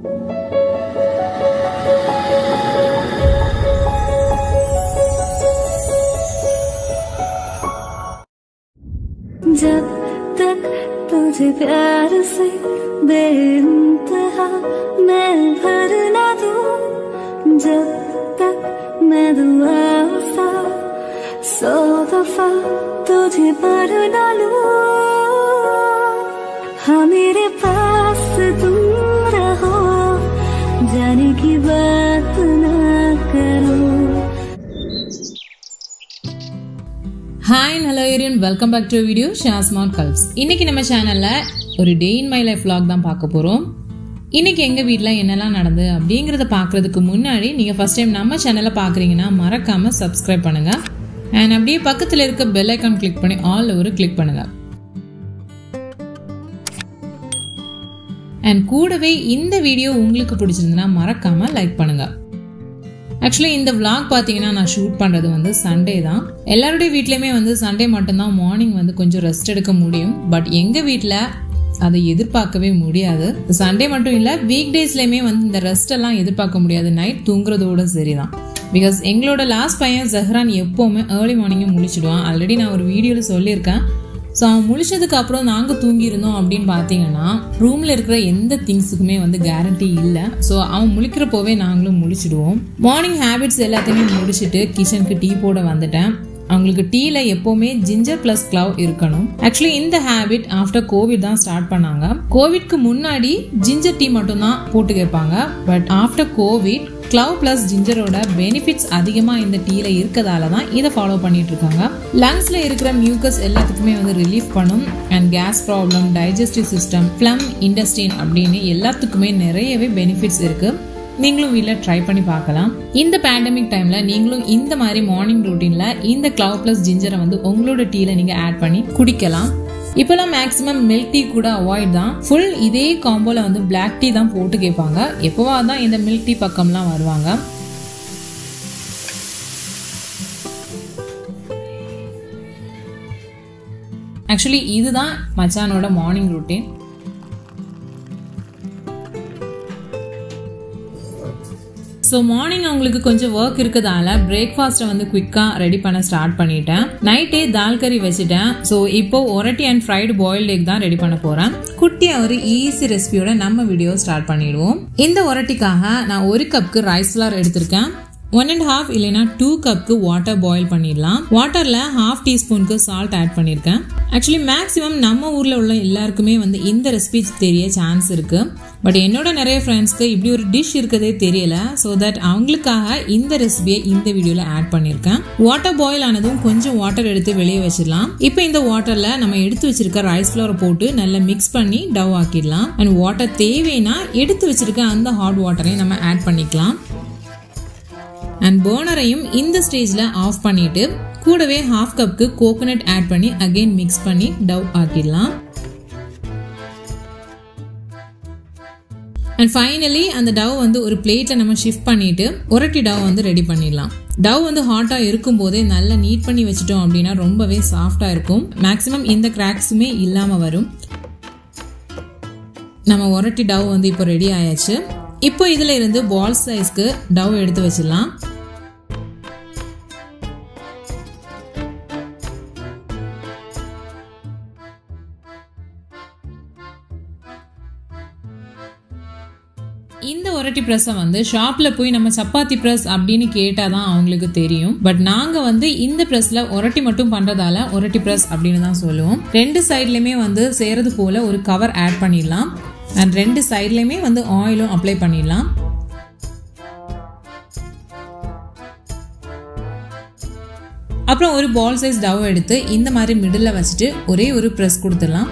जब तक तुझे प्यार से बेइंतहा मैं भर ना दूं जब तक मैं दुआ सा सौ दफा तुझे पर ना लूं हाँ मेरे पास तुम रहो जाने की बात ना करो ஹாய் ஹலோ ஏரியன் welcome back to video share smart gulfs இன்னைக்கு நம்ம சேனல்ல ஒரு day in my life vlog தான் பார்க்க போறோம் இன்னைக்கு எங்க வீட்டில் என்னெல்லாம் நடந்து அப்படிங்கிறத பார்க்கறதுக்கு முன்னாடி நீங்க ஃபர்ஸ்ட் டைம் நம்ம சேனலை பார்க்குறீங்கன்னா மறக்காம சப்ஸ்கிரைப் பண்ணுங்க அண்ட் அப்படியே பக்கத்தில் இருக்க பெல் ஐக்கான் கிளிக் பண்ணி ஆல் ஒரு கிளிக் பண்ணுங்க அண்ட் கூடவே இந்த வீடியோ உங்களுக்கு பிடிச்சிருந்ததுன்னா மறக்காம லைக் பண்ணுங்க ஆக்சுவலி இந்த vlog பார்த்தீங்கன்னா நான் ஷூட் பண்ணுறது வந்து சண்டே தான் எல்லாருடைய வீட்லேயுமே வந்து சண்டே மட்டும்தான் மார்னிங் வந்து கொஞ்சம் ரெஸ்ட் எடுக்க முடியும் பட் எங்கள் வீட்டில் அதை எதிர்பார்க்கவே முடியாது சண்டே மட்டும் இல்லை வீக் டேஸ்லேயுமே வந்து இந்த ரெஸ்ட் எல்லாம் எதிர்பார்க்க முடியாது நைட் தூங்குறதோட சரிதான் பிகாஸ் எங்களோட லாஸ்ட் பையன் ஜஹ்ரான் எப்போவுமே ஏர்லி மார்னிங்கே முழிச்சிடுவான் ஆல்ரெடி நான் ஒரு வீடியோவில் சொல்லியிருக்கேன் ஸோ அவன் முழிச்சதுக்கு அப்புறம் நாங்கள் தூங்கியிருந்தோம் அப்படின்னு பார்த்தீங்கன்னா ரூமில் இருக்கிற எந்த திங்ஸுக்குமே வந்து கேரண்டி இல்லை ஸோ அவன் முழிக்கிறப்போவே நாங்களும் முழிச்சிடுவோம் மார்னிங் ஹேபிட்ஸ் எல்லாத்தையுமே முடிச்சுட்டு கிச்சனுக்கு டீ போட வந்துட்டேன் அவங்களுக்கு டீல எப்போவுமே ஜிஞ்சர் பிளஸ் க்ளவ் இருக்கணும் ஆக்சுவலி இந்த ஹேபிட் ஆஃப்டர் கோவிட் தான் ஸ்டார்ட் பண்ணாங்க கோவிட்க்கு முன்னாடி ஜிஞ்சர் டீ மட்டும் தான் போட்டு கேட்பாங்க but after covid clove plus ஜிஞ்சரோட பெனிஃபிட்ஸ் அதிகமாக இந்த டீல இருக்கதால தான் இதை ஃபாலோ பண்ணிட்டு இருக்காங்க லங்ஸ்ல இருக்கிற மியூக்கஸ் எல்லாத்துக்குமே வந்து ரிலீஃப் பண்ணும் and gas problem digestive system ஃப்ளம் இண்டஸ்ட்ரின் அப்படின்னு எல்லாத்துக்குமே நிறையவே பெனிஃபிட்ஸ் இருக்கு நீங்களும் வீட்டில் ட்ரை பண்ணி பார்க்கலாம் இந்த பேண்டமிக் டைம்ல நீங்களும் இந்த மாதிரி மார்னிங் ரூட்டீன்ல இந்த க்ளவ் பிளஸ் ஜிஞ்சரை வந்து உங்களோட டீல நீங்க ஆட் பண்ணி குடிக்கலாம் இப்போலாம் மேக்ஸிமம் மில்க் டீ கூட அவாய்ட் தான் ஃபுல் இதே காம்போல வந்து பிளாக் டீ தான் போட்டு கேட்பாங்க எப்போவா தான் இந்த மில்க் டீ பக்கம்லாம் வருவாங்க ஆக்சுவலி இதுதான் மச்சானோட மார்னிங் ரூட்டீன் ஸோ மார்னிங் அவங்களுக்கு கொஞ்சம் ஒர்க் இருக்கிறதால பிரேக்ஃபாஸ்ட்டை வந்து குயிக்காக ரெடி பண்ண ஸ்டார்ட் பண்ணிட்டேன் நைட்டே தால் கறி வச்சுட்டேன் ஸோ இப்போ ஒரட்டி அண்ட் ஃப்ரைடு பாயில்ட் எக் தான் ரெடி பண்ண போகிறேன் குட்டியாக ஒரு ஈஸி ரெசிபியோட நம்ம வீடியோ ஸ்டார்ட் பண்ணிடுவோம் இந்த ஒரட்டிக்காக நான் ஒரு கப்க்கு ரைஸ் ஃப்ளார் எடுத்திருக்கேன் ஒன் அண்ட் ஹாஃப் இல்லைனா டூ கப்க்கு வாட்டர் பாயில் பண்ணிடலாம் வாட்டரில் ஹாஃப் டீஸ்பூனுக்கு சால்ட் ஆட் பண்ணியிருக்கேன் ஆக்சுவலி மேக்ஸிமம் நம்ம ஊரில் உள்ள எல்லாருக்குமே வந்து இந்த ரெசிபி தெரிய சான்ஸ் இருக்கு பட் என்னோட நிறைய ஃப்ரெண்ட்ஸ்க்கு இப்படி ஒரு டிஷ் இருக்கதே தெரியல ஸோ தட் அவங்களுக்காக இந்த ரெசிபியை இந்த வீடியோவில் ஆட் பண்ணியிருக்கேன் வாட்டர் பாயில் ஆனதும் கொஞ்சம் வாட்டர் எடுத்து வெளியே வச்சிடலாம் இப்போ இந்த வாட்டரில் நம்ம எடுத்து வச்சிருக்க ரைஸ் ஃப்ளவரை போட்டு நல்லா மிக்ஸ் பண்ணி டவ் ஆக்கிடலாம் அண்ட் வாட்டர் தேவைன்னா எடுத்து வச்சிருக்க அந்த ஹாட் வாட்டரையும் நம்ம ஆட் பண்ணிக்கலாம் அண்ட் பேர்னரையும் இந்த ஸ்டேஜில் ஆஃப் பண்ணிட்டு கூடவே ஹாஃப் கப்க்கு கோகோனட் ஆட் பண்ணி அகைன் மிக்ஸ் பண்ணி டவ் ஆக்கிடலாம் அண்ட் ஃபைனலி அந்த டவ் வந்து ஒரு பிளேட்டில் நம்ம ஷிஃப்ட் பண்ணிட்டு ஒரட்டி டவ் வந்து ரெடி பண்ணிடலாம் டவ் வந்து ஹாட்டாக இருக்கும் போதே நல்லா நீட் பண்ணி வச்சிட்டோம் அப்படின்னா ரொம்பவே சாஃப்டாக இருக்கும் மேக்ஸிமம் இந்த கிராக்ஸுமே இல்லாமல் வரும் நம்ம ஒரட்டி டவ் வந்து இப்போ ரெடி ஆயாச்சு இப்போ இதில் இருந்து பால் சைஸ்க்கு டவ் எடுத்து வச்சிடலாம் இந்த ஒரட்டி ப்ரெஸ்ஸை வந்து ஷாப்பில் போய் நம்ம சப்பாத்தி ப்ரெஸ் அப்படின்னு கேட்டால் தான் அவங்களுக்கு தெரியும் பட் நாங்கள் வந்து இந்த ப்ரெஸ்ஸில் ஒரட்டி மட்டும் பண்ணுறதால ஒரட்டி ப்ரெஸ் அப்படின்னு தான் சொல்லுவோம் ரெண்டு சைட்லையுமே வந்து செய்கிறது போல் ஒரு கவர் ஆட் பண்ணிடலாம் அண்ட் ரெண்டு சைட்லையுமே வந்து ஆயிலும் அப்ளை பண்ணிடலாம் அப்புறம் ஒரு பால் சைஸ் டவ் எடுத்து இந்த மாதிரி மிடில் வச்சுட்டு ஒரே ஒரு ப்ரெஸ் கொடுத்துடலாம்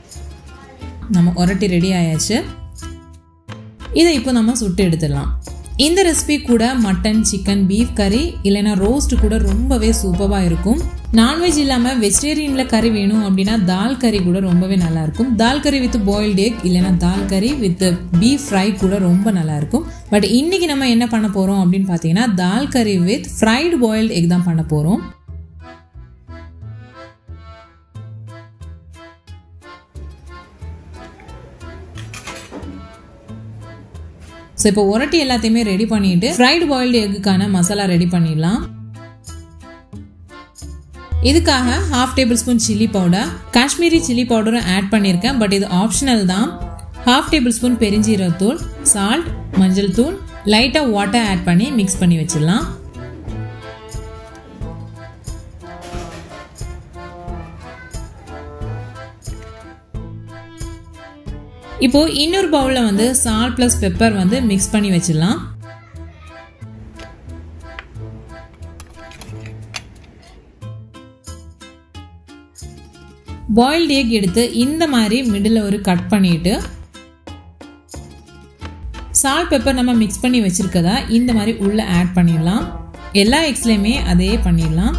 நம்ம உரட்டி ரெடி ஆயாச்சு இதை இப்போ நம்ம சுட்டு எடுத்துடலாம் இந்த ரெசிபி கூட மட்டன் சிக்கன் பீஃப் கறி இல்லைன்னா ரோஸ்ட் கூட ரொம்பவே சூப்பராக இருக்கும் நான்வெஜ் இல்லாமல் வெஜிடேரியனில் கறி வேணும் அப்படின்னா தால் கறி கூட ரொம்பவே நல்லா இருக்கும் தால் கறி வித் பாயில்டு எக் இல்லைன்னா தால் கறி வித் பீஃப் ஃப்ரை கூட ரொம்ப நல்லா இருக்கும் பட் இன்னைக்கு நம்ம என்ன பண்ண போகிறோம் அப்படின்னு பார்த்தீங்கன்னா தால் கறி வித் ஃப்ரைடு பாயில்டு எக் தான் பண்ண போகிறோம் ஸோ இப்போ உரட்டி எல்லாத்தையுமே ரெடி பண்ணிட்டு ஃப்ரைடு பாயில்டு எக்குக்கான மசாலா ரெடி பண்ணிடலாம் இதுக்காக half tablespoon chilli powder Kashmiri chilli பவுடரும் ஆட் பண்ணியிருக்கேன் பட் இது ஆப்ஷனல் தான் ஹாஃப் டேபிள் ஸ்பூன் பெருஞ்சீரகத்தூள் சால்ட் மஞ்சள் தூள் லைட்டாக வாட்டர் ஆட் பண்ணி மிக்ஸ் பண்ணி வச்சிடலாம் இப்போ இன்னொரு பவுலில் வந்து சால்ட் ப்ளஸ் பெப்பர் வந்து மிக்ஸ் பண்ணி வச்சிடலாம் பாயில்டு எக் எடுத்து இந்த மாதிரி மிடில் ஒரு கட் பண்ணிட்டு சால்ட் பெப்பர் நம்ம மிக்ஸ் பண்ணி வச்சிருக்கதா இந்த மாதிரி உள்ள ஆட் பண்ணிடலாம் எல்லா எக்ஸ்லையுமே அதே பண்ணிடலாம்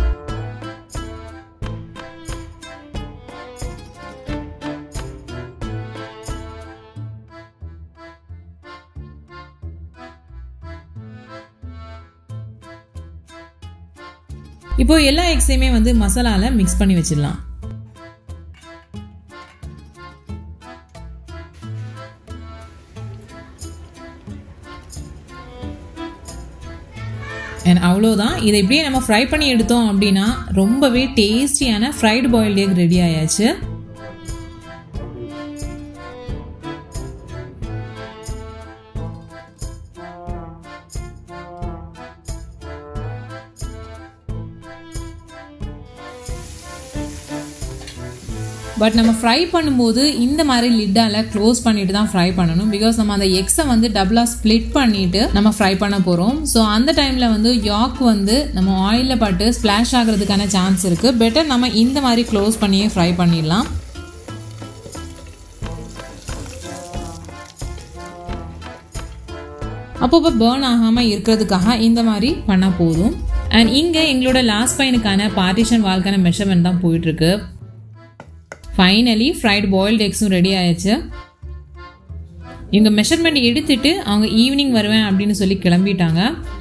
இப்போ எல்லா எக்ஸையுமே வந்து மசாலால மிக்ஸ் பண்ணி வச்சிடலாம் அண்ட் அவ்வளோதான் இதை இப்படியே நம்ம ஃப்ரை பண்ணி எடுத்தோம் அப்படின்னா ரொம்பவே டேஸ்டியான ஃப்ரைடு பாயில்டு எக் ரெடி ஆயாச்சு பட் நம்ம ஃப்ரை பண்ணும்போது இந்த மாதிரி லிட்டால க்ளோஸ் பண்ணிட்டு தான் ஃப்ரை பண்ணணும் பிகாஸ் நம்ம அந்த எக்ஸை வந்து டபுளாக ஸ்ப்ளிட் பண்ணிட்டு நம்ம ஃப்ரை பண்ண போகிறோம் ஸோ அந்த டைமில் வந்து யாக் வந்து நம்ம ஆயிலில் பட்டு ஸ்ப்ளாஷ் ஆகிறதுக்கான சான்ஸ் இருக்குது பெட்டர் நம்ம இந்த மாதிரி க்ளோஸ் பண்ணியே ஃப்ரை பண்ணிடலாம் அப்பப்போ பேர்ன் ஆகாமல் இருக்கிறதுக்காக இந்த மாதிரி பண்ணால் போதும் அண்ட் இங்கே எங்களோட லாஸ்ட் பையனுக்கான பார்ட்டிஷன் வால்க்கான மெஷர்மெண்ட் தான் போயிட்டுருக்கு ஃபைனலி ஃப்ரைடு பாயில்டு எக்ஸும் ரெடி ஆயிடுச்சு இவங்க மெஷர்மெண்ட் எடுத்துட்டு அவங்க ஈவினிங் வருவேன் அப்படின்னு சொல்லி கிளம்பிட்டாங்க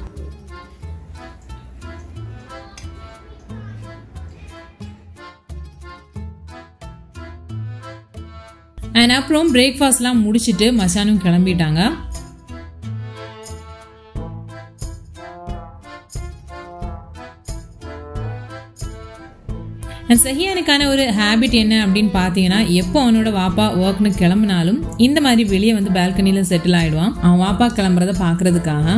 அண்ட் அப்புறம் பிரேக்ஃபாஸ்ட்லாம் முடிச்சுட்டு மசானும் கிளம்பிட்டாங்க அண்ட் சஹியானுக்கான ஒரு ஹேபிட் என்ன அப்படின்னு பார்த்தீங்கன்னா எப்போ அவனோட வாப்பா ஒர்க்னு கிளம்புனாலும் இந்த மாதிரி வெளியே வந்து பால்கனியில் செட்டில் ஆகிடுவான் அவன் வாப்பா கிளம்புறத பார்க்கறதுக்காக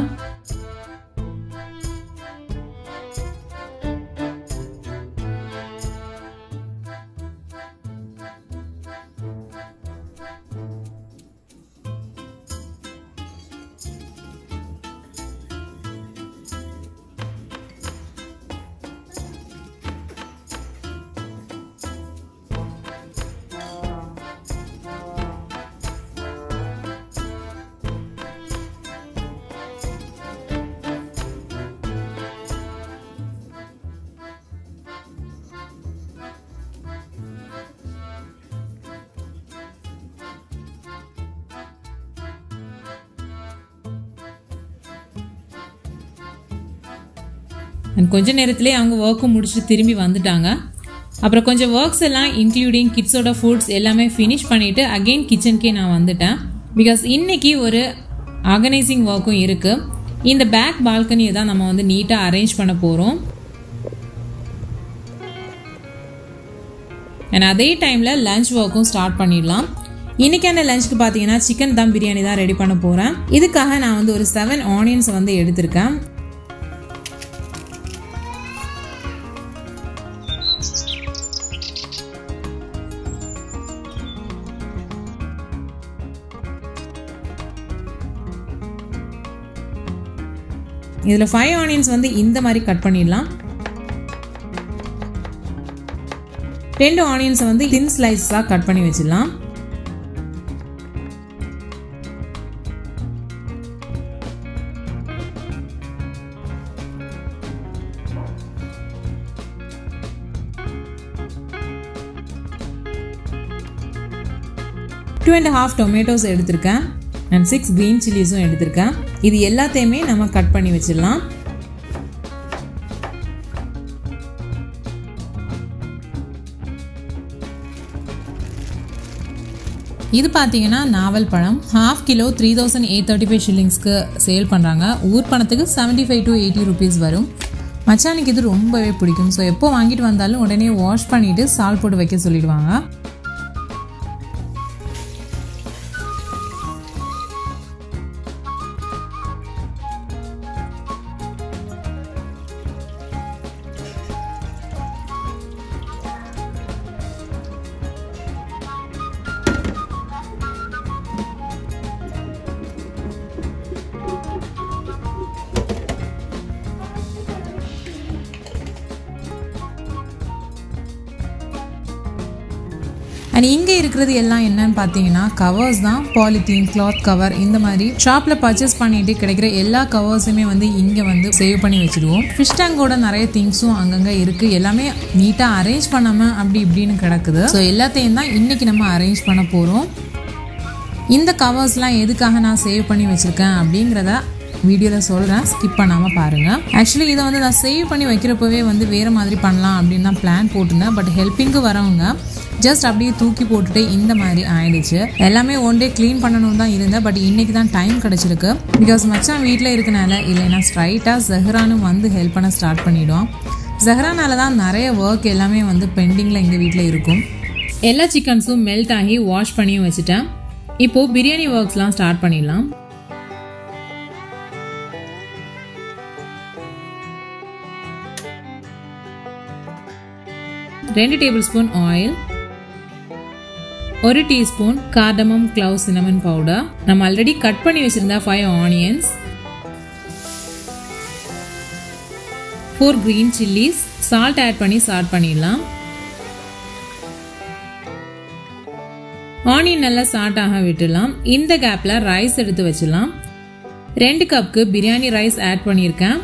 அண்ட் கொஞ்ச நேரத்திலே அவங்க ஒர்க்கும் முடிச்சுட்டு திரும்பி வந்துட்டாங்க அப்புறம் கொஞ்சம் ஒர்க்ஸ் எல்லாம் இன்க்ளூடிங் கிட்ஸோட ஃபுட்ஸ் எல்லாமே ஃபினிஷ் பண்ணிவிட்டு அகெயின் கிச்சனுக்கே நான் வந்துட்டேன் பிகாஸ் இன்னைக்கு ஒரு ஆர்கனைசிங் ஒர்க்கும் இருக்குது இந்த பேக் பால்கனியை தான் நம்ம வந்து நீட்டாக அரேஞ்ச் பண்ண போகிறோம் அண்ட் அதே டைமில் லஞ்ச் ஒர்க்கும் ஸ்டார்ட் பண்ணிடலாம் இன்னைக்கான லஞ்சுக்கு பார்த்தீங்கன்னா சிக்கன் தம் பிரியாணி தான் ரெடி பண்ண போகிறேன் இதுக்காக நான் வந்து ஒரு செவன் ஆனியன்ஸ் வந்து எடுத்திருக்கேன் இதில் ஃபைவ் ஆனியன்ஸ் வந்து இந்த மாதிரி கட் பண்ணிடலாம் ரெண்டு ஆனியன்ஸை வந்து தின் ஸ்லைஸாக கட் பண்ணி வச்சிடலாம் டூ அண்ட் ஹாஃப் டொமேட்டோஸ் எடுத்திருக்கேன் அண்ட் சிக்ஸ் க்ரீன் சில்லிஸும் எடுத்திருக்கேன் இது எல்லாத்தையுமே நம்ம கட் பண்ணி வச்சிடலாம் இது பார்த்தீங்கன்னா நாவல் பழம் half kilo three thousand eight thirty five ஷில்லிங்ஸ்க்கு சேல் பண்ணுறாங்க ஊர் பணத்துக்கு seventy five to eighty rupees வரும் மச்சானுக்கு இது ரொம்பவே பிடிக்கும் ஸோ எப்போ வாங்கிட்டு வந்தாலும் உடனே வாஷ் பண்ணிவிட்டு சால் போட்டு வைக்க சொல்லிடுவாங்க அண்ட் இங்கே இருக்கிறது எல்லாம் என்னன்னு பார்த்தீங்கன்னா கவர்ஸ் தான் பாலித்தீன் கிளாத் கவர் இந்த மாதிரி ஷாப்பில் பர்ச்சேஸ் பண்ணிட்டு கிடைக்கிற எல்லா கவர்ஸுமே வந்து இங்கே வந்து சேவ் பண்ணி வச்சுடுவோம் ஃபிஷ் டேங்கோட நிறைய திங்ஸும் அங்கங்கே இருக்குது எல்லாமே நீட்டாக அரேஞ்ச் பண்ணாமல் அப்படி இப்படின்னு கிடக்குது ஸோ எல்லாத்தையும் தான் இன்றைக்கி நம்ம அரேஞ்ச் பண்ண போகிறோம் இந்த கவர்ஸ்லாம் எதுக்காக நான் சேவ் பண்ணி வச்சுருக்கேன் அப்படிங்கிறத வீடியோவில் சொல்கிறேன் ஸ்கிப் பண்ணாமல் பாருங்கள் ஆக்சுவலி இதை வந்து நான் சேவ் பண்ணி வைக்கிறப்பவே வந்து வேறு மாதிரி பண்ணலாம் அப்படின்னு தான் பிளான் போட்டிருந்தேன் பட் ஹெல்ப்பிங்க்கு வரவங்க ஜஸ்ட் அப்படியே தூக்கி போட்டுட்டு இந்த மாதிரி ஆயிடுச்சு எல்லாமே ஒன் டே க்ளீன் பண்ணணும் தான் இருந்தேன் பட் இன்னைக்கு தான் டைம் கிடச்சிருக்கு பிகாஸ் மச்சான் வீட்டில் இருக்கனால இல்லைன்னா ஸ்ட்ரைட்டாக ஜஹ்ரானும் வந்து ஹெல்ப் பண்ண ஸ்டார்ட் பண்ணிவிடுவோம் ஜஹ்ரானால தான் நிறைய ஒர்க் எல்லாமே வந்து பெண்டிங்கில் எங்கள் வீட்டில் இருக்கும் எல்லா சிக்கன்ஸும் மெல்ட் ஆகி வாஷ் பண்ணியும் வச்சுட்டேன் இப்போது பிரியாணி ஒர்க்ஸ்லாம் ஸ்டார்ட் பண்ணிடலாம் ரெண்டு டேபிள் ஸ்பூன் ஆயில் ஒரு teaspoon cardamom clove cinnamon powder நம்ம ஆல்ரெடி கட் பண்ணி வச்சிருந்த five onions four green chillies salt add பண்ணி ஸ்டார்ட் பண்ணிடலாம் ஆனியன் நல்லா சாட் ஆக விட்டுலாம் இந்த கேப்ல ரைஸ் எடுத்து வச்சிடலாம் ரெண்டு கப்புக்கு பிரியாணி ரைஸ் ஆட் பண்ணியிருக்கேன்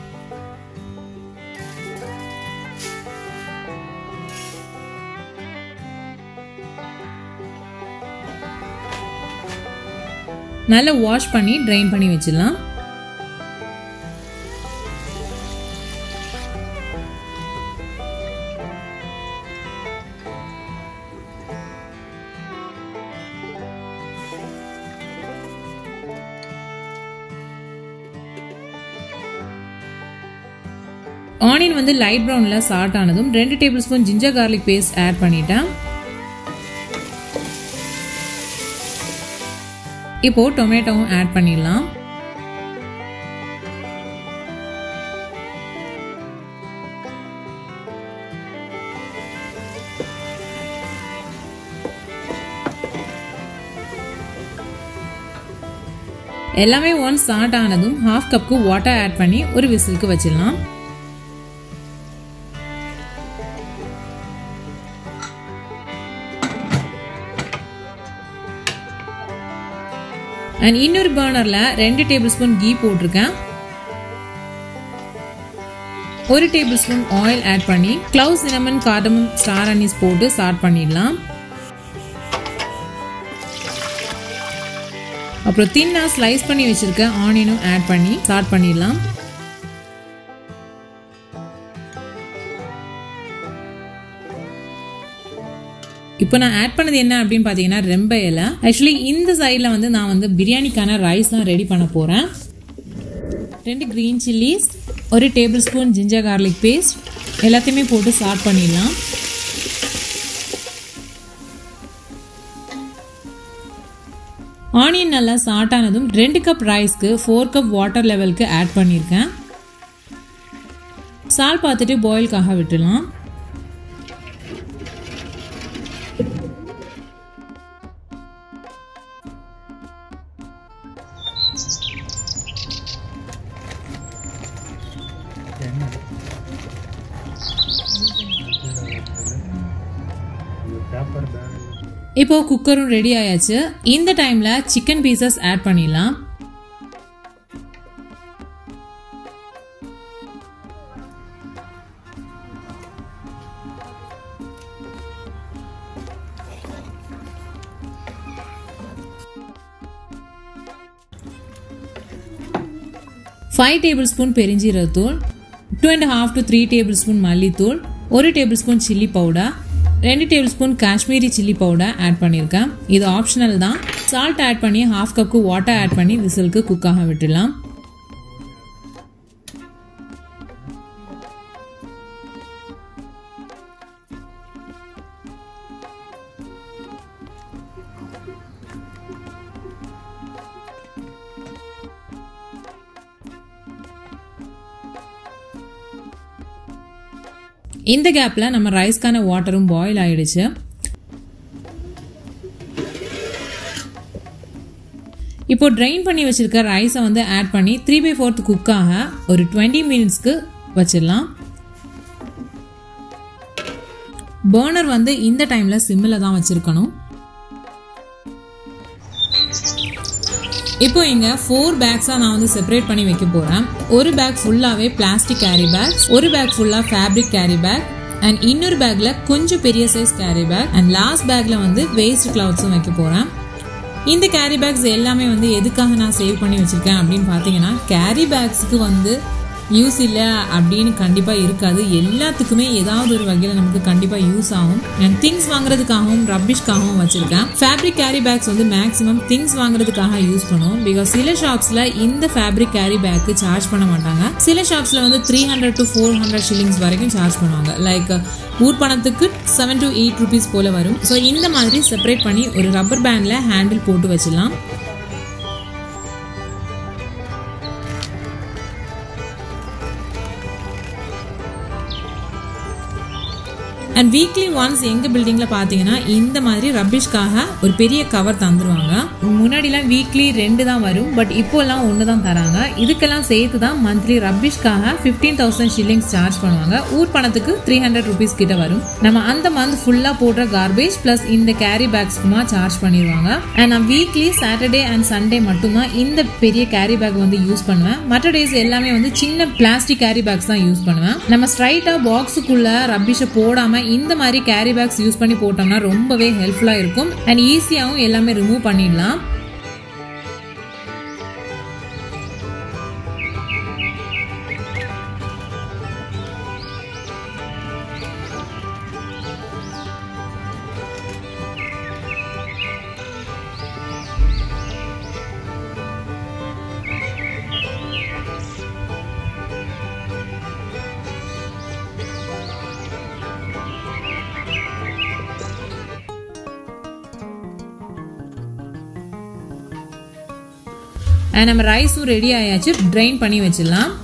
நல்லா வாஷ் பண்ணி ட்ரைன் பண்ணி வச்சிடலாம் ஆனியன் வந்து லைட் ப்ரௌனில் சால்ட் ஆனதும் ரெண்டு tablespoon ginger garlic paste add பண்ணிட்டேன் இப்போ டொமேட்டோவும் ஆட் பண்ணிடலாம் எல்லாமே ஒன் ஸ்டார்ட் ஆனதும் ஹாஃப் கப்க்கு வாட்டர் ஆட் பண்ணி ஒரு விசிலுக்கு வச்சிடலாம் அண்ட் இன்னொரு பர்னரில் ரெண்டு டேபிள் ஸ்பூன் கீ போட்டிருக்கேன் ஒரு டேபிள் ஸ்பூன் ஆயில் ஆட் பண்ணி clove cinnamon cardamom star anise போட்டு ஸ்டார்ட் பண்ணிடலாம் அப்புறம் தின்னா ஸ்லைஸ் பண்ணி வச்சிருக்க ஆனியனும் ஆட் பண்ணி ஸ்டார்ட் பண்ணிடலாம் இப்போ நான் ஆட் பண்ணது என்ன அப்படின்னு பார்த்தீங்கன்னா ரெம்ப இலை ஆக்சுவலி இந்த சைடில் வந்து நான் வந்து பிரியாணிக்கான ரைஸ் தான் ரெடி பண்ண போகிறேன் ரெண்டு க்ரீன் சில்லிஸ் ஒரு tablespoon ginger garlic paste எல்லாத்தையுமே போட்டு ஸ்டார்ட் பண்ணிடலாம் ஆனியன் நல்லா சாட் ஆனதும் ரெண்டு கப் ரைஸ்க்கு ஃபோர் கப் வாட்டர் லெவலுக்கு ஆட் பண்ணியிருக்கேன் சால் பார்த்துட்டு பாயில்காக விட்டுலாம் இப்போ குக்கரும் ரெடி ஆயாச்சு இந்த டைம்ல சிக்கன் பீசஸ் ஆட் பண்ணிடலாம் ஃபைவ் டேபிள் ஸ்பூன் பெருஞ்சீரகத்தூள் two and half to three tablespoon மல்லித்தூள் ஒரு டேபிள் ஸ்பூன் சில்லி பவுடர் ரெண்டு tablespoon Kashmiri chilli powder add பண்ணியிருக்கேன் இது ஆப்ஷனல் தான் சால்ட் ஆட் பண்ணி ஹாஃப் கப்பு வாட்டர் ஆட் பண்ணி விசிலுக்கு குக் ஆக விட்டுடலாம் இந்த கேப்பில் நம்ம ரைஸ்க்கான வாட்டரும் பாயில் ஆயிடுச்சு இப்போ ட்ரைன் பண்ணி வச்சிருக்க ரைஸை வந்து ஆட் பண்ணி த்ரீ பை ஃபோர்த் குக்காக ஒரு டுவெண்ட்டி மினிட்ஸ்க்கு வச்சிடலாம் பர்னர் வந்து இந்த டைமில் சிம்மில் தான் வச்சுருக்கணும் இப்போ இங்க ஃபோர் பேக்ஸா நான் வந்து செப்பரேட் பண்ணி வைக்க போறேன் ஒரு பேக் ஃபுல்லாவே பிளாஸ்டிக் கேரி பேக் ஒரு பேக் ஃபுல்லா ஃபேப்ரிக் கேரி பேக் அண்ட் இன்னொரு பேக்ல கொஞ்சம் பெரிய size carry bag and last பேக்ல வந்து வேஸ்ட் கிளவுட்ஸும் வைக்க போறேன் இந்த கேரி பேக்ஸ் எல்லாமே வந்து எதுக்காக நான் சேவ் பண்ணி வச்சிருக்கேன் அப்படின்னு பார்த்தீங்கன்னா கேரி பேக்ஸுக்கு வந்து யூஸ் இல்லை அப்படின்னு கண்டிப்பாக இருக்காது எல்லாத்துக்குமே ஏதாவது ஒரு வகையில் நமக்கு கண்டிப்பாக யூஸ் ஆகும் அண்ட் திங்ஸ் வாங்குறதுக்காகவும் ரப்பிஷ்காகவும் வச்சிருக்கேன் ஃபேப்ரிக் கேரி பேக்ஸ் வந்து மேக்ஸிமம் திங்ஸ் வாங்குறதுக்காக யூஸ் பண்ணுவோம் பிகாஸ் சில ஷாப்ஸில் இந்த ஃபேப்ரிக் கேரி பேக்கு சார்ஜ் பண்ண மாட்டாங்க சில ஷாப்ஸில் வந்து three hundred to four hundred shillings வரைக்கும் சார்ஜ் பண்ணுவாங்க லைக் ஊர் பணத்துக்கு செவன் டு எயிட் ருபீஸ் போல் வரும் ஸோ இந்த மாதிரி செப்பரேட் பண்ணி ஒரு ரப்பர் பேண்டில் ஹேண்டில் போட்டு வச்சிடலாம் அண்ட் வீக்லி ஒன்ஸ் எங்கள் பில்டிங்கில் பார்த்தீங்கன்னா இந்த மாதிரி ரப்பிஷ்காக ஒரு பெரிய கவர் தந்துருவாங்க முன்னாடிலாம் வீக்லி ரெண்டு தான் வரும் பட் இப்போல்லாம் ஒன்று தான் தராங்க இதுக்கெல்லாம் சேர்த்து தான் மந்த்லி ரப்பிஷ்காக ஃபிஃப்டீன் தௌசண்ட் ஷில்லிங்ஸ் சார்ஜ் பண்ணுவாங்க ஊர் பணத்துக்கு த்ரீ ஹண்ட்ரட் ருபீஸ் கிட்ட வரும் நம்ம அந்த மந்த் ஃபுல்லாக போடுற கார்பேஜ் ப்ளஸ் இந்த கேரி பேக்ஸ்க்குமா சார்ஜ் பண்ணிடுவாங்க அண்ட் நான் வீக்லி சாட்டர்டே அண்ட் சண்டே மட்டும்தான் இந்த பெரிய கேரி பேக் வந்து யூஸ் பண்ணுவேன் மற்ற டேஸ் எல்லாமே வந்து சின்ன பிளாஸ்டிக் கேரி பேக்ஸ் தான் யூஸ் பண்ணுவேன் நம்ம ஸ்ட்ரைட்டாக பாக்ஸுக்குள்ள ரப்பிஷை போடாமல் இந்த மாதிரி கேரி பேக்ஸ் யூஸ் பண்ணி போட்டோம்னா ரொம்பவே ஹெல்ப்ஃபுல்லாக இருக்கும் அண்ட் ஈஸியாகவும் எல்லாமே ரிமூவ் பண்ணிடலாம் அண்ட் நம்ம ரைஸும் ரெடி ஆயாச்சு ட்ரைன் பண்ணி வச்சிடலாம்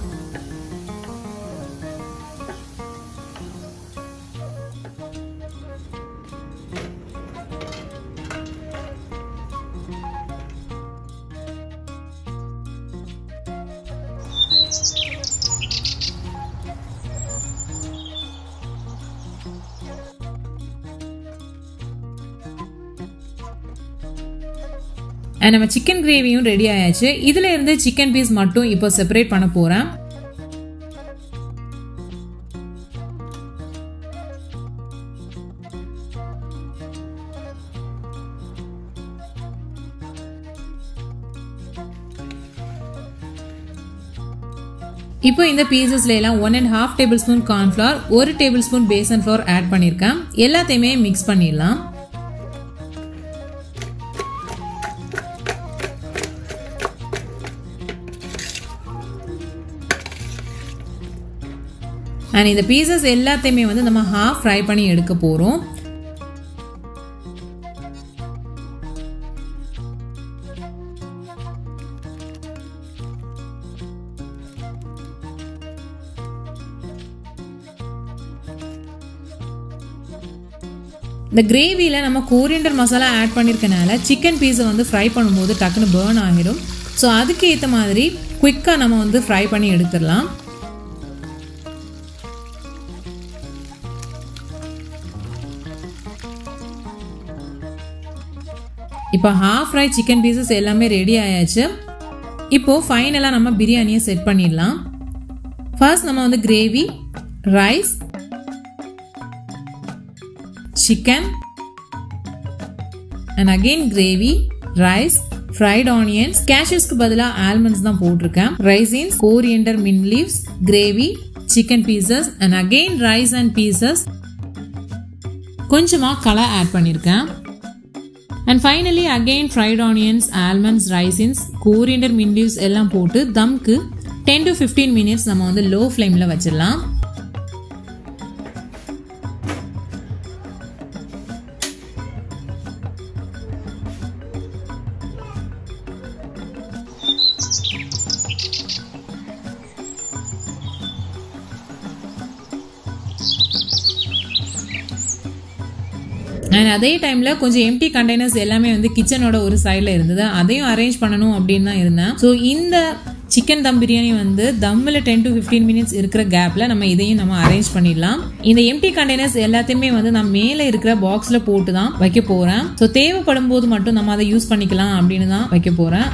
அண்ட் நம்ம சிக்கன் கிரேவியும் ரெடி ஆயாச்சு இதுல இருந்து சிக்கன் பீஸ் மட்டும் இப்போ செப்பரேட் பண்ண போறேன் இப்போ இந்த பீசஸ்ல எல்லாம் one and half tablespoon cornflour ஒரு tablespoon besan flour add பண்ணியிருக்கேன் எல்லாத்தையுமே மிக்ஸ் பண்ணிடலாம் அண்ட் இந்த பீசஸ் எல்லாத்தையுமே வந்து நம்ம ஹாஃப் ஃப்ரை பண்ணி எடுக்க போகிறோம் இந்த கிரேவியில் நம்ம கோரியண்டர் மசாலா ஆட் பண்ணியிருக்கனால சிக்கன் பீஸை வந்து ஃப்ரை பண்ணும்போது டக்குன்னு பேர்ன் ஆகிடும் ஸோ அதுக்கு ஏற்ற மாதிரி குயிக்காக நம்ம வந்து ஃப்ரை பண்ணி எடுத்துடலாம் இப்போ ஹாஃப் ஃப்ரை சிக்கன் பீசஸ் எல்லாமே ரெடி ஆயாச்சு இப்போ ஃபைனலாக நம்ம பிரியாணியை செட் பண்ணிடலாம் ஃபர்ஸ்ட் நம்ம வந்து gravy rice chicken and again gravy rice fried onions கேஷஸ்க்கு பதிலாக ஆல்மண்ட்ஸ் தான் போட்டிருக்கேன் raisins coriander mint leaves gravy chicken pieces and again rice and pieces கொஞ்சமாக கலர் ஆட் பண்ணியிருக்கேன் and finally again fried onions almonds raisins coriander mint leaves எல்லாம் போட்டு தம்க்கு ten to fifteen minutes நம்ம வந்து லோ ஃப்ளேமில் வச்சிடலாம் அண்ட் அதே டைமில் கொஞ்சம் எம்டி கண்டெய்னர்ஸ் எல்லாமே வந்து கிச்சனோட ஒரு சைடில் இருந்தது அதையும் அரேஞ்ச் பண்ணணும் அப்படின்னு தான் இருந்தேன் ஸோ இந்த சிக்கன் தம் பிரியாணி வந்து தம்மில் டென் டு ஃபிஃப்டீன் மினிட்ஸ் இருக்கிற கேப்பில் நம்ம இதையும் நம்ம அரேஞ்ச் பண்ணிடலாம் இந்த எம்டி கண்டெய்னர்ஸ் எல்லாத்தையுமே வந்து நான் மேலே இருக்கிற பாக்ஸில் போட்டு தான் வைக்க போகிறேன் ஸோ தேவைப்படும் போது மட்டும் நம்ம அதை யூஸ் பண்ணிக்கலாம் அப்படின்னு தான் வைக்க போகிறேன்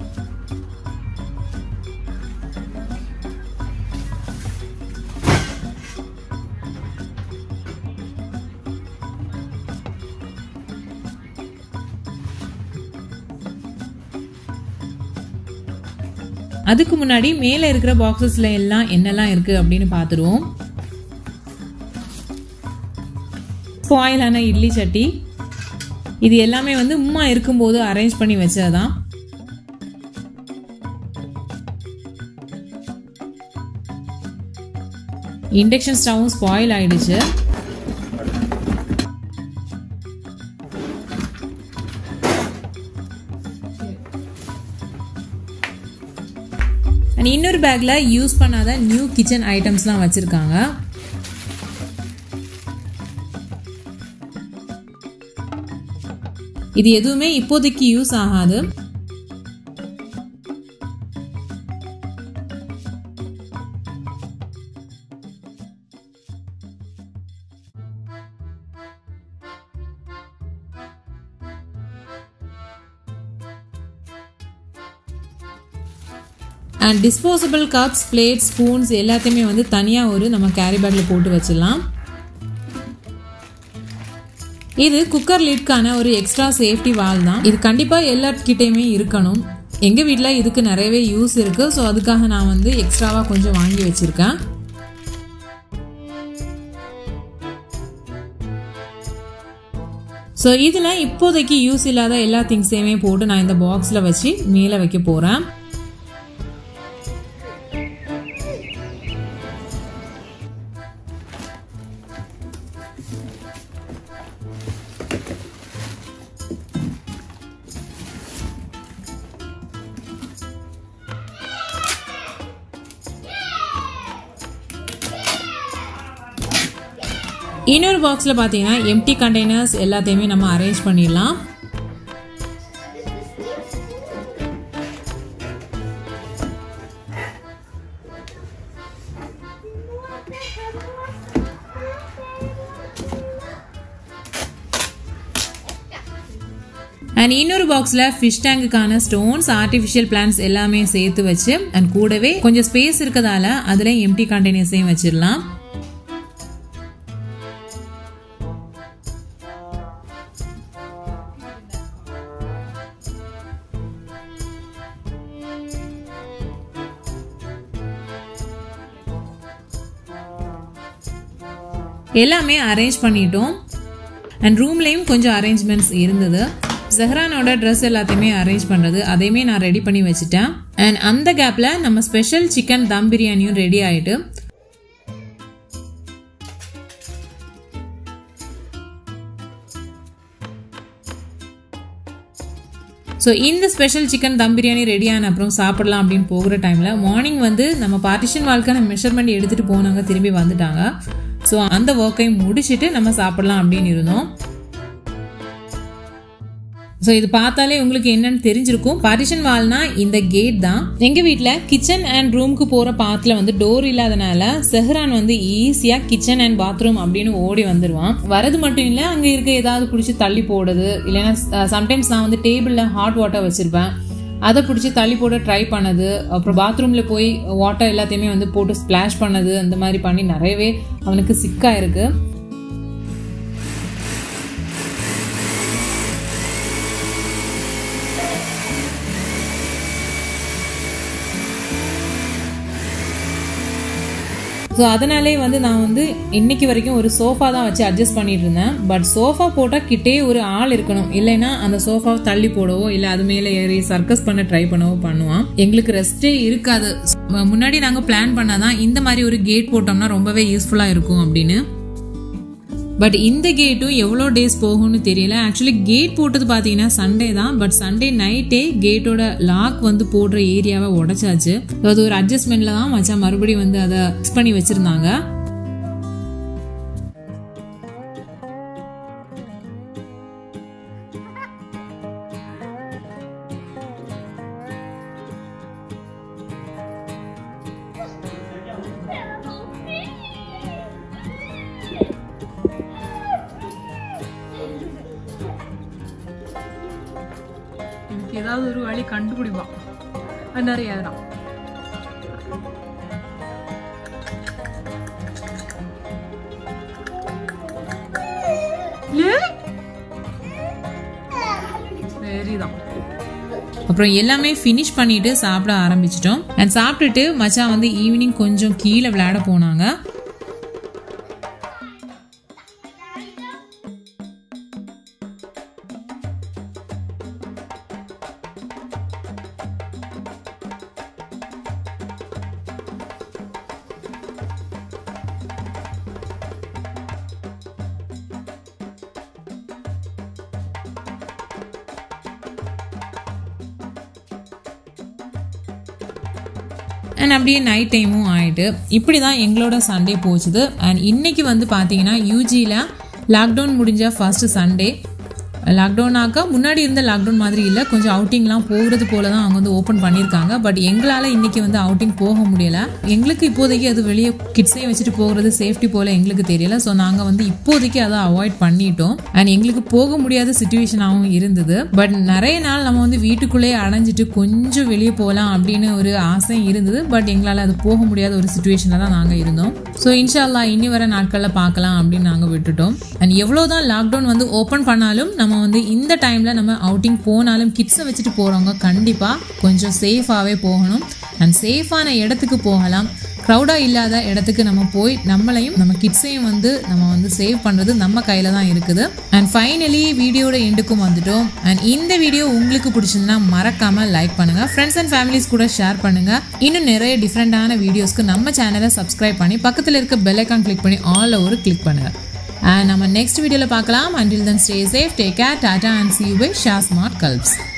அதுக்கு முன்னாடி மேலே இருக்கிற பாக்ஸஸ்ல எல்லாம் என்னெல்லாம் இருக்கு அப்படின்னு பார்த்துருவோம் ஸ்பாயிலான இட்லி சட்டி இது எல்லாமே வந்து உம்மா இருக்கும்போது அரேஞ்ச் பண்ணி வச்சதுதான் இண்டக்ஷன் ஸ்டவ்வும் ஸ்பாயில் ஆயிடுச்சு அண்ட் இன்னொரு பேக்கில் யூஸ் பண்ணாத நியூ கிச்சன் ஐட்டம்ஸ்லாம் வச்சுருக்காங்க இது எதுவுமே இப்போதைக்கு யூஸ் ஆகாது and disposable cups plates spoons எல்லாத்தையுமே வந்து தனியாக ஒரு நம்ம கேரி பேக்கில் போட்டு வச்சிடலாம் இது குக்கர் லிட்கான ஒரு எக்ஸ்ட்ரா சேஃப்டி வால் தான் இது கண்டிப்பாக எல்லார்கிட்டையுமே இருக்கணும் எங்கள் வீட்டில் இதுக்கு நிறையவே யூஸ் இருக்குது ஸோ அதுக்காக நான் வந்து எக்ஸ்ட்ராவாக கொஞ்சம் வாங்கி வச்சுருக்கேன் ஸோ இதில் இப்போதைக்கு யூஸ் இல்லாத எல்லா திங்ஸையுமே போட்டு நான் இந்த பாக்ஸில் வச்சு மேலே வைக்க போகிறேன் இன்னொரு பாக்ஸில் பார்த்தீங்கன்னா எம்டி கண்டெய்னர்ஸ் எல்லாத்தையுமே நம்ம அரேஞ்ச் பண்ணிடலாம் அண்ட் இன்னொரு பாக்ஸில் ஃபிஷ் டேங்குக்கான ஸ்டோன்ஸ் ஆர்டிஃபிஷியல் பிளான்ஸ் எல்லாமே சேர்த்து வச்சு அண்ட் கூடவே கொஞ்சம் ஸ்பேஸ் இருக்கதால அதில் எம்டி கண்டெய்னர்ஸையும் வச்சிடலாம் எல்லாமே அரேஞ்ச் பண்ணிட்டோம் அண்ட் ரூம்லேயும் கொஞ்சம் அரேஞ்ச்மெண்ட்ஸ் இருந்தது ஜஹ்ரானோட ட்ரெஸ் எல்லாத்தையுமே அரேஞ்ச் பண்ணுறது அதையுமே நான் ரெடி பண்ணி வச்சுட்டேன் அண்ட் அந்த கேப்பில் நம்ம ஸ்பெஷல் சிக்கன் தம் பிரியாணியும் ரெடி ஆகிட்டு ஸோ இந்த special chicken dum biryani ready ஆன அப்புறம் சாப்பிடலாம் அப்படின்னு போகிற டைமில் மார்னிங் வந்து நம்ம பார்ட்டிஷன் வாழ்க்கான மெஷர்மெண்ட் எடுத்துகிட்டு போனவங்க திரும்பி வந்துட்டாங்க ஸோ அந்த ஒர்க்கையும் முடிச்சுட்டு நம்ம சாப்பிடலாம் அப்படின்னு இருந்தோம் ஸோ இது பார்த்தாலே உங்களுக்கு என்னன்னு தெரிஞ்சிருக்கும் பார்ட்டிஷன் வால்னா இந்த கேட் தான் எங்கள் வீட்டில் கிச்சன் அண்ட் ரூமுக்கு போகிற பாத்தில் வந்து டோர் இல்லாதனால செஹ்ரான் வந்து ஈஸியாக கிச்சன் அண்ட் பாத்ரூம் அப்படின்னு ஓடி வந்துடுவான் வரது மட்டும் இல்லை அங்கே இருக்க ஏதாவது பிடிச்சி தள்ளி போடுது இல்லைன்னா சம்டைம்ஸ் நான் வந்து டேபிளில் ஹாட் வாட்டர் வச்சுருப்பேன் அதை பிடிச்சி தள்ளி போட ட்ரை பண்ணது அப்புறம் பாத்ரூமில் போய் வாட்டர் எல்லாத்தையுமே வந்து போட்டு ஸ்ப்ளாஷ் பண்ணது அந்த மாதிரி பண்ணி நிறையவே அவனுக்கு சிக்காக இருக்குது ஸோ அதனாலே வந்து நான் வந்து இன்னைக்கு வரைக்கும் ஒரு சோஃபா தான் வச்சு அட்ஜஸ்ட் பண்ணிட்டு இருந்தேன் பட் சோஃபா போட்டால் கிட்டே ஒரு ஆள் இருக்கணும் இல்லைன்னா அந்த சோஃபாவை தள்ளி போடவோ இல்லை அது மேலே ஏறி சர்க்கஸ் பண்ண ட்ரை பண்ணவோ பண்ணுவான் எங்களுக்கு ரெஸ்ட்டே இருக்காது முன்னாடி நாங்கள் பிளான் பண்ணாதான் இந்த மாதிரி ஒரு கேட் போட்டோம்னா ரொம்பவே யூஸ்ஃபுல்லாக இருக்கும் அப்படின்னு பட் இந்த கேட்டும் எவ்வளோ டேஸ் போகும்னு தெரியல ஆக்சுவலி கேட் போட்டது பார்த்தீங்கன்னா சண்டே தான் பட் சண்டே நைட்டே கேட்டோட லாக் வந்து போடுற ஏரியாவை உடைச்சாச்சு அது ஒரு அட்ஜஸ்ட்மெண்ட்ல தான் மச்சான் மறுபடியும் வந்து அதை ஃபிக்ஸ் பண்ணி வச்சிருந்தாங்க இதுக்கு ஏதாவது ஒரு வழி கண்டுபிடிப்பான் அது நிறைய தான் சரிதான் அப்புறம் எல்லாமே ஃபினிஷ் பண்ணிட்டு சாப்பிட ஆரம்பிச்சிட்டோம் அண்ட் சாப்பிட்டுட்டு மச்சான் வந்து ஈவினிங் கொஞ்சம் கீழே விளையாட போனாங்க அண்ட் அப்படியே நைட் டைமும் ஆயிட்டு இப்படி தான் எங்களோட சண்டே போச்சுது அண்ட் இன்னைக்கு வந்து பார்த்தீங்கன்னா யூஜியில் லாக்டவுன் முடிஞ்ச ஃபர்ஸ்ட் சண்டே லாக்டவுனாக்கா முன்னாடி இருந்த லாக்டவுன் மாதிரி இல்லை கொஞ்சம் அவுட்டிங்லாம் போகிறது போல தான் அவங்க வந்து ஓப்பன் பண்ணியிருக்காங்க பட் எங்களால் இன்னைக்கு வந்து அவுட்டிங் போக முடியல எங்களுக்கு இப்போதைக்கு அது வெளியே கிட்ஸையும் வச்சுட்டு போகிறது சேஃப்டி போல எங்களுக்கு தெரியல ஸோ நாங்கள் வந்து இப்போதைக்கு அதை அவாய்ட் பண்ணிட்டோம் அண்ட் எங்களுக்கு போக முடியாத சுச்சுவேஷனாகவும் இருந்தது பட் நிறைய நாள் நம்ம வந்து வீட்டுக்குள்ளேயே அடைஞ்சிட்டு கொஞ்சம் வெளியே போகலாம் அப்படின்னு ஒரு ஆசை இருந்தது பட் எங்களால் அது போக முடியாத ஒரு சுச்சுவேஷனில் தான் நாங்கள் இருந்தோம் ஸோ இன்ஷால்லா இனி வர நாட்களில் பார்க்கலாம் அப்படின்னு நாங்கள் விட்டுட்டோம் அண்ட் எவ்வளோதான் லாக்டவுன் வந்து ஓப்பன் பண்ணாலும் நம்ம வந்து இந்த டைமில் நம்ம அவுட்டிங் போனாலும் கிட்ஸை வச்சுட்டு போகிறவங்க கண்டிப்பாக கொஞ்சம் சேஃபாகவே போகணும் அண்ட் சேஃபான இடத்துக்கு போகலாம் க்ரௌடாக இல்லாத இடத்துக்கு நம்ம போய் நம்மளையும் நம்ம கிட்ஸையும் வந்து நம்ம வந்து சேவ் பண்ணுறது நம்ம கையில் தான் இருக்குது அண்ட் ஃபைனலி வீடியோட எண்டுக்கும் வந்துட்டோம் அண்ட் இந்த வீடியோ உங்களுக்கு பிடிச்சிருந்தா மறக்காமல் லைக் பண்ணுங்கள் ஃப்ரெண்ட்ஸ் அண்ட் ஃபேமிலிஸ் கூட ஷேர் பண்ணுங்கள் இன்னும் நிறைய டிஃப்ரெண்ட்டான வீடியோஸ்க்கு நம்ம சேனலை சப்ஸ்கிரைப் பண்ணி பக்கத்தில் இருக்க பெல் ஐக்கான் கிளிக் பண்ணி ஆல் ஒரு கிளிக் பண்ணுங்கள் அண்ட் நம்ம நெக்ஸ்ட் வீடியோவில் பார்க்கலாம் until then stay safe take care tata and see you bye ஷா ஸ்மார்ட் கல்ப்ஸ்